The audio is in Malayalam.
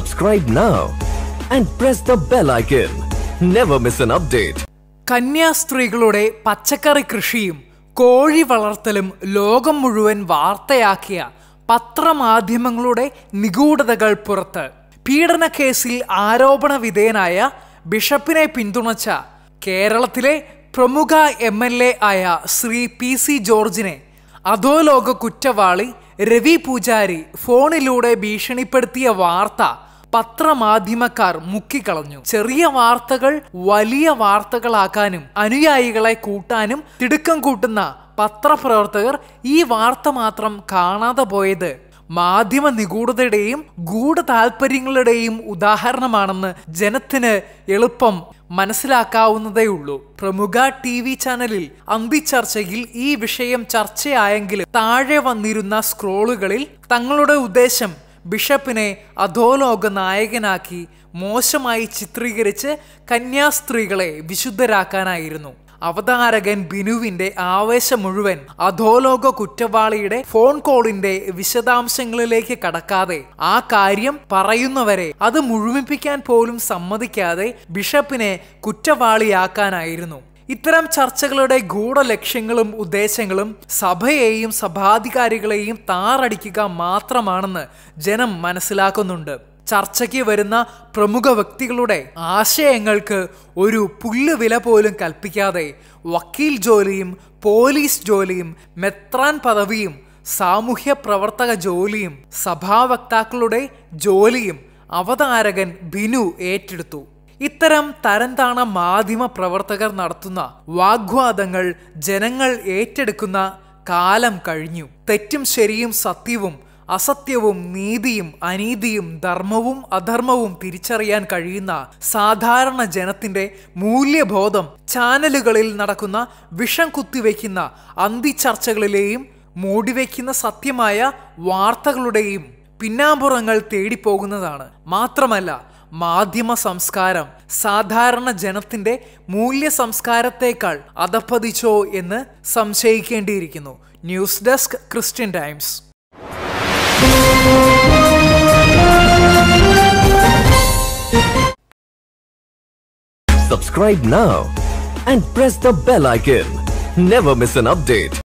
Subscribe now and press the bell icon. Never miss an update. കന്യാസ്ത്രീകളുടെ പച്ചക്കറി കൃഷിയും കോഴി വളർത്തലും ലോകം മുഴുവൻ വാർത്തയാക്കിയ പത്രമാധ്യമങ്ങളുടെ നിഗൂഢതകൾ പുറത്ത് പീഡന കേസിൽ ആരോപണ വിധേയനായ ബിഷപ്പിനെ പിന്തുണച്ച കേരളത്തിലെ പ്രമുഖ എം എൽ എ ആയ ശ്രീ പി സി ജോർജിനെ അധോലോക കുറ്റവാളി രവി പൂജാരി ഫോണിലൂടെ ഭീഷണിപ്പെടുത്തിയ വാർത്ത പത്രമാധ്യമക്കാർ മുക്കിക്കളഞ്ഞു ചെറിയ വാർത്തകൾ വലിയ വാർത്തകളാക്കാനും അനുയായികളെ കൂട്ടാനും തിടുക്കം കൂട്ടുന്ന പത്രപ്രവർത്തകർ ഈ വാർത്ത മാത്രം കാണാതെ പോയത് മാധ്യമ നിഗൂഢതയുടെയും ഗൂഢ താല്പര്യങ്ങളുടെയും ഉദാഹരണമാണെന്ന് ജനത്തിന് എളുപ്പം മനസ്സിലാക്കാവുന്നതേയുള്ളൂ പ്രമുഖ ടി വി ചാനലിൽ അന്തിച്ചർച്ചയിൽ ഈ വിഷയം ചർച്ചയായെങ്കിലും താഴെ വന്നിരുന്ന സ്ക്രോളുകളിൽ തങ്ങളുടെ ഉദ്ദേശം ബിഷപ്പിനെ അധോലോക നായകനാക്കി മോശമായി ചിത്രീകരിച്ച് കന്യാസ്ത്രീകളെ വിശുദ്ധരാക്കാനായിരുന്നു അവതാരകൻ ബിനുവിന്റെ ആവേശം മുഴുവൻ അധോലോക കുറ്റവാളിയുടെ ഫോൺ കോളിന്റെ വിശദാംശങ്ങളിലേക്ക് കടക്കാതെ ആ കാര്യം പറയുന്നവരെ അത് മുഴുമിപ്പിക്കാൻ പോലും സമ്മതിക്കാതെ ബിഷപ്പിനെ കുറ്റവാളിയാക്കാനായിരുന്നു ഇത്തരം ചർച്ചകളുടെ ഗൂഢലക്ഷ്യങ്ങളും ഉദ്ദേശങ്ങളും സഭയെയും സഭാധികാരികളെയും താറടിക്കുക മാത്രമാണെന്ന് ജനം മനസ്സിലാക്കുന്നുണ്ട് ചർച്ചയ്ക്ക് വരുന്ന പ്രമുഖ വ്യക്തികളുടെ ആശയങ്ങൾക്ക് ഒരു പുല്ല് വില പോലും കൽപ്പിക്കാതെ വക്കീൽ ജോലിയും പോലീസ് ജോലിയും മെത്രാൻ പദവിയും സാമൂഹ്യ പ്രവർത്തക ജോലിയും സഭാവക്താക്കളുടെ ജോലിയും അവതാരകൻ ബിനു ഏറ്റെടുത്തു ഇത്തരം തരംതാണ മാധ്യമ പ്രവർത്തകർ നടത്തുന്ന വാഗ്വാദങ്ങൾ ജനങ്ങൾ ഏറ്റെടുക്കുന്ന കാലം കഴിഞ്ഞു തെറ്റും ശരിയും സത്യവും അസത്യവും നീതിയും അനീതിയും ധർമ്മവും അധർമ്മവും തിരിച്ചറിയാൻ കഴിയുന്ന സാധാരണ ജനത്തിന്റെ മൂല്യബോധം ചാനലുകളിൽ നടക്കുന്ന വിഷം കുത്തിവെക്കുന്ന അന്തിച്ചർച്ചകളിലെയും മൂടിവെക്കുന്ന സത്യമായ വാർത്തകളുടെയും പിന്നാമ്പുറങ്ങൾ തേടിപ്പോകുന്നതാണ് മാത്രമല്ല മാധ്യമ സംസ്കാരം സാധാരണ ജനത്തിന്റെ മൂല്യ സംസ്കാരത്തേക്കാൾ അധപ്പതിച്ചോ എന്ന് സംശയിക്കേണ്ടിയിരിക്കുന്നു news desk Christian Times Subscribe now and press the bell icon. Never miss an update.